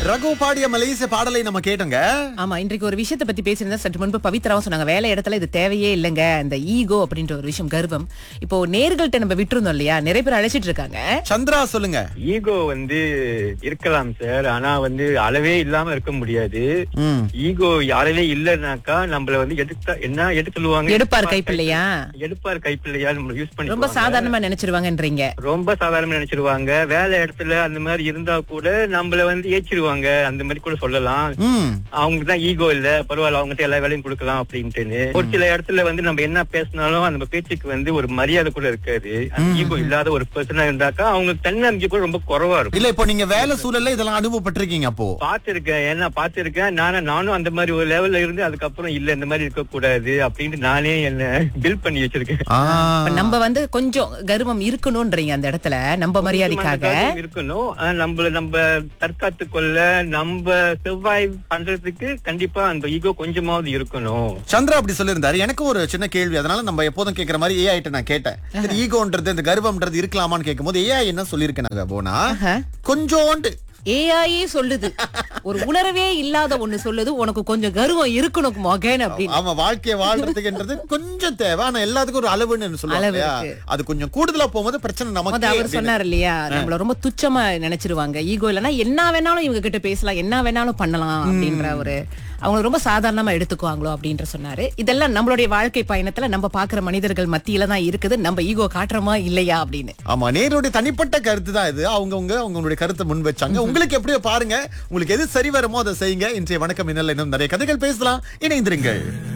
ரகு பாடிய மலேசிய பாடலை நம்ம கேட்டோங்க ஆமா இன்றைக்கு ஒரு விஷயத்தை பத்தி பேசியிருந்தா சற்று முன்பு பவித்ராவும் சொன்னாங்க வேலை இடத்துல இது தேவையே இல்லைங்க இந்த ஈகோ அப்படின்ற ஒரு விஷயம் கர்வம் இப்போ நேர்கள்ட்ட நம்ம விட்டுருந்தோம் இல்லையா நிறைய பேர் அழைச்சிட்டு இருக்காங்க சந்திரா சொல்லுங்க ஈகோ வந்து இருக்கலாம் சார் ஆனா வந்து அளவே இல்லாம இருக்க முடியாது ம். ஈகோ யாரவே இல்லைனாக்கா நம்மள வந்து எடுத்தா என்ன எடுத்து சொல்லுவாங்க எடுப்பார் கைப்பிள்ளையா எடுப்பார் கைப்பிள்ளையா நம்ம யூஸ் பண்ணி ரொம்ப சாதாரணமா நினைச்சிருவாங்கன்றீங்க ரொம்ப சாதாரணமா நினைச்சிருவாங்க வேலை இடத்துல அந்த மாதிரி இருந்தா கூட நம்மள வந்து ஏச்சிருவாங்க அந்த மாதிரி கூட சொல்லலாம் ம் அவங்களுக்கு தான் ஈகோ இல்ல பரவாயில்ல அவங்ககிட்ட எல்லா வேலையும் கொடுக்கலாம் அப்படின்ட்டுன்னு ஒரு சில இடத்துல வந்து நம்ம என்ன பேசினாலும் அந்த பேச்சுக்கு வந்து ஒரு மரியாதை கூட இருக்காது ஈகோ இல்லாத ஒரு பர்சனா இருந்தாக்கா அவங்களுக்கு தன்னம்பிக்கை கூட ரொம்ப குறைவா இருக்கும் இல்ல இப்போ நீங்க வேலை சூழல்ல இதெல்லாம் அனுபவப்பட்டிருக்கீங்க அப்போ பாத்திருக்கேன் ஏன்னா பாத்திருக்கேன் நானும் நானும் அந்த மாதிரி ஒரு லெவல்ல இருந்து அதுக்கப்புறம் இல்ல இந்த மாதிரி இருக்க கூடாது அப்படின்ட்டு நானே என்ன பில்ட் பண்ணி வச்சிருக்கேன் ஆ. இப்ப நம்ம வந்து கொஞ்சம் கர்வம் இருக்கணும்ன்றீங்க அந்த இடத்துல நம்ம மரியாதைக்காக அதுக்காக இருக்கணும் ஆனா நம்மள நம்ம தற்காத்து கொள்ள நம்ம செவ்வாய் பண்றதுக்கு கண்டிப்பா அந்த ஈகோ கொஞ்சமாவது இருக்கணும் சந்திரா அப்படி சொல்லியிருந்தாரு எனக்கு ஒரு சின்ன கேள்வி அதனால நம்ம எப்போதும் கேக்குற மாதிரி ஏஐ கிட்ட நான் கேட்டேன் இந்த ஈகோன்றது இந்த கர்வம்ன்றது இருக்கலாமான்னு கேட்கும்போது ஏஐ என்ன சொல்லியிருக்கேன் நாங்க போனா ஆஹா. கொஞ்சோண்டு ஏஐயே சொல்லுது ஒரு உணர்வே இல்லாத ஒண்ணு சொல்லுது உனக்கு கொஞ்சம் கர்வம் இருக்கணும் மகன் அப்படின்னு ஆமா வாழ்க்கைய வாழ்றதுக்குன்றது கொஞ்சம் தேவை ஆனா எல்லாத்துக்கும் ஒரு அளவுன்னு சொல்லுவாங்க அளவு இல்லையா? இருக்கு. அது கொஞ்சம் கூடுதலா போகும்போது பிரச்சனை அது நமக்கு அவர் சொன்னார் இல்லையா நம்மள ரொம்ப துச்சமா நினைச்சிருவாங்க ஈகோ இல்லைன்னா என்ன வேணாலும் இவங்க கிட்ட பேசலாம் என்ன வேணாலும் பண்ணலாம் அப்படின்ற ஒரு அவங்க ரொம்ப சாதாரணமா எடுத்துக்குவாங்களோ அப்படின்ற சொன்னாரு இதெல்லாம் நம்மளுடைய வாழ்க்கை பயணத்துல நம்ம பாக்குற மனிதர்கள் மத்தியில தான் இருக்குது நம்ம ஈகோ காட்டுறோமா இல்லையா அப்படின்னு ஆமா நேருடைய தனிப்பட்ட கருத்து தான் இது அவங்கவுங்க அவங்களுடைய கருத்தை முன் வச்சாங்க உங்களுக்கு எப்படியோ பாருங்க உங்களுக்கு எது சரி வருமோ அதை செய்யுங்க இன்றைய வணக்கம் இன்னும் நிறைய கதைகள் பேசலாம் இணைந்திருங்கள்